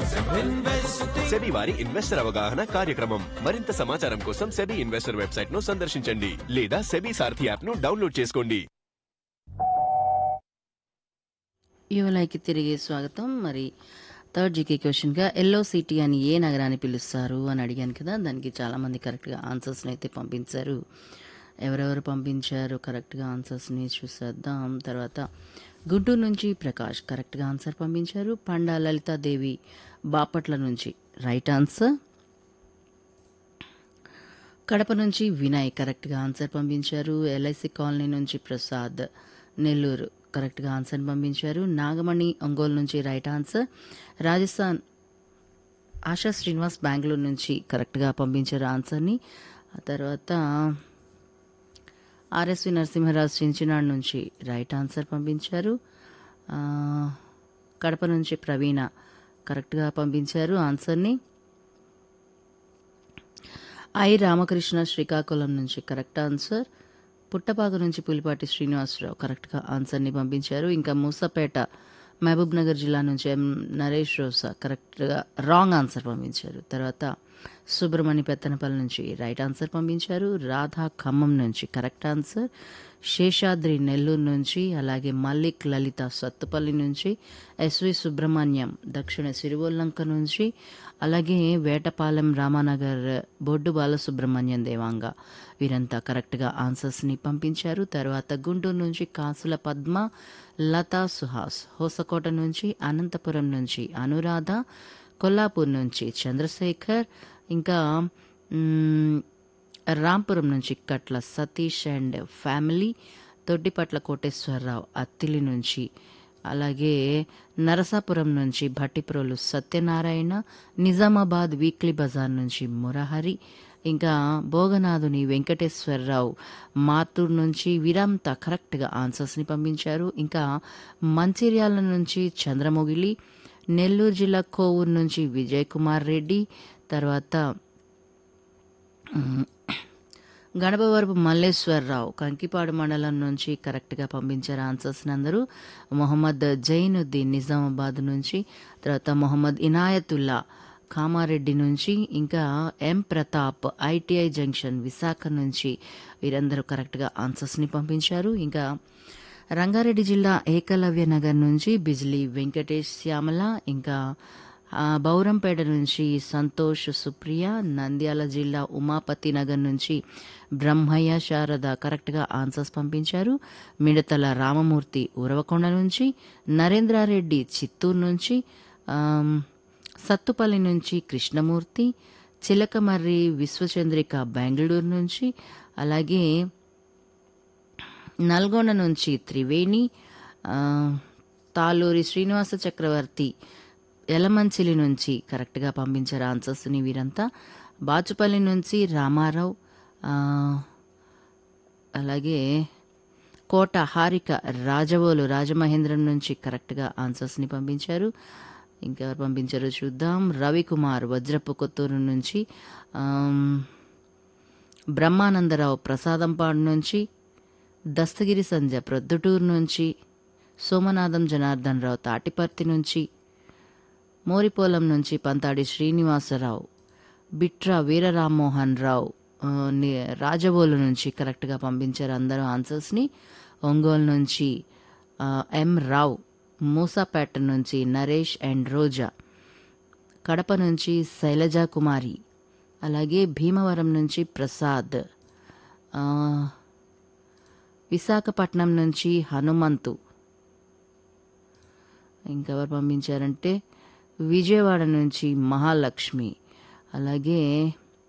SEBI వారి investor అవగాహన కార్యక్రమం మరింత సమాచారం కోసం సెబీ ఇన్వెస్టర్ వెబ్సైట్ ను సందర్శించండి లేదా సెబీ సారథి యాప్ ను డౌన్లోడ్ చేసుకోండి యువలైకి తిరిగి స్వాగతం మరి థర్డ్ జీకే క్వశ్చన్గా ఎల్లో సిటీ అని ఏ నగరాన్ని పిలుస్తారు అని అడిగాను కదా దానికి చాలామంది కరెక్ట్గా ఆన్సర్స్ని అయితే పంపించారు ఎవరెవరు పంపించారు కరెక్ట్గా ఆన్సర్స్ని చూసేద్దాం తర్వాత గుంటూరు నుంచి ప్రకాష్ కరెక్ట్గా ఆన్సర్ పంపించారు పండా లలితాదేవి బాపట్ల నుంచి రైట్ ఆన్సర్ కడప నుంచి వినయ్ కరెక్ట్గా ఆన్సర్ పంపించారు ఎల్ఐసి కాలనీ నుంచి ప్రసాద్ నెల్లూరు కరెక్ట్గా ఆన్సర్ పంపించారు నాగమణి ఒంగోలు నుంచి రైట్ ఆన్సర్ రాజస్థాన్ ఆశా శ్రీనివాస్ బెంగళూరు నుంచి కరెక్ట్గా పంపించారు ఆన్సర్ని ఆ తర్వాత ఆర్ఎస్వి నరసింహరాజు చించినాడు నుంచి రైట్ ఆన్సర్ పంపించారు ఆ, కడప నుంచి ప్రవీణ కరెక్ట్గా పంపించారు ఆన్సర్ని ఐ రామకృష్ణ శ్రీకాకుళం నుంచి కరెక్ట్ ఆన్సర్ పుట్టపాక నుంచి పులిపాటి శ్రీనివాసరావు కరెక్ట్గా ఆన్సర్ని పంపించారు ఇంకా మూసపేట మహబూబ్ నగర్ జిల్లా నుంచి ఎం నరేష్ రోసా కరెక్ట్గా రాంగ్ ఆన్సర్ పంపించారు తర్వాత సుబ్రహ్మణ్య పెత్తనపల్లి నుంచి రైట్ ఆన్సర్ పంపించారు రాధా ఖమ్మం నుంచి కరెక్ట్ ఆన్సర్ శేషాద్రి నెల్లూరు నుంచి అలాగే మల్లిక్ లలిత సత్తుపల్లి నుంచి ఎస్వి సుబ్రహ్మణ్యం దక్షిణ సిరివొల్లంక నుంచి అలాగే వేటపాలెం రామానగర్ బొడ్డు బాలసుబ్రహ్మణ్యం దేవాంగ వీరంతా కరెక్ట్గా ఆన్సర్స్ని పంపించారు తర్వాత గుంటూరు నుంచి కాసుల పద్మ లతా సుహాస్ హోసకోట నుంచి అనంతపురం నుంచి అనురాధ కొల్లాపూర్ నుంచి చంద్రశేఖర్ ఇంకా మ్, రాంపురం నుంచి కట్ల సతీష్ అండ్ ఫ్యామిలీ తొడ్డిపట్ల కోటేశ్వరరావు అత్తిలి నుంచి అలాగే నరసాపురం నుంచి భట్టిప్రోలు సత్యనారాయణ నిజామాబాద్ వీక్లీ బజార్ నుంచి మురహరి ఇంకా భోగనాథుని వెంకటేశ్వరరావు మాతూర్ నుంచి వీరంతా కరెక్ట్గా ఆన్సర్స్ని పంపించారు ఇంకా మంచిర్యాల నుంచి చంద్రమొగిలి నెల్లూరు జిల్లా కోవూరు నుంచి విజయ్ కుమార్ రెడ్డి తర్వాత గణపవరపు మల్లేశ్వరరావు కంకిపాడు మండలం నుంచి కరెక్ట్గా పంపించారు ఆన్సర్స్ అందరూ మొహమ్మద్ జైనుద్దీన్ నిజామాబాద్ నుంచి తర్వాత మొహమ్మద్ ఇనాయతుల్లా కామారెడ్డి నుంచి ఇంకా M Pratap ITI junction Visakha నుంచి వీరందరూ కరెక్ట్గా ఆన్సర్స్ని పంపించారు ఇంకా రంగారెడ్డి జిల్లా ఏకలవ్య నగర్ నుంచి బిజ్లీ వెంకటేష్ శ్యామల ఇంకా ఆ, బౌరంపేట నుంచి సంతోష్ సుప్రియ నంద్యాల జిల్లా ఉమాపతి నగర్ నుంచి బ్రహ్మయ్య శారద కరెక్ట్గా ఆన్సర్స్ పంపించారు మిడతల రామమూర్తి ఉరవకొండ నుంచి నరేంద్రారెడ్డి చిత్తూరు నుంచి ఆమ్, సత్తుపల్లి నుంచి కృష్ణమూర్తి చిలకమర్రి విశ్వచంద్రిక బెంగళూరు నుంచి అలాగే నల్గొండ నుంచి త్రివేణి ఆ, తాలూరి శ్రీనివాస చక్రవర్తి ఎలమంచిలి నుంచి కరెక్ట్గా పంపించారు ఆన్సర్స్ని వీరంతా బాచుపల్లి నుంచి రామారావు ఆ, అలాగే కోట హారిక రాజవోలు రాజమహేంద్రం నుంచి కరెక్ట్గా ఆన్సర్స్ని పంపించారు ఇంకెవరు పంపించారో చూద్దాం రవికుమార్ వజ్రపు కొత్తూరు నుంచి ఆమ్, బ్రహ్మానందరావు ప్రసాదంపాడు నుంచి దస్తగిరి సంధ్య ప్రొద్దుటూరు నుంచి సోమనాథం జనార్దన్ రావు తాటిపర్తి నుంచి మోరిపోలం నుంచి పంతాడి శ్రీనివాసరావు బిట్రా వీరరామ్మోహన్ రావు ఆ, ని- రాజవోలు నుంచి కరెక్ట్గా పంపించారు అందరూ ఆన్సర్స్ని ఒంగోలు నుంచి ఆ, ఎం రావు మూసాపేట నుంచి నరేష్ అండ్ రోజా కడప నుంచి శైలజా కుమారి అలాగే భీమవరం నుంచి ప్రసాద్ ఆ, విశాఖపట్నం నుంచి హనుమంతు ఇంకెవరు పంపించారంటే విజయవాడ నుంచి మహాలక్ష్మి అలాగే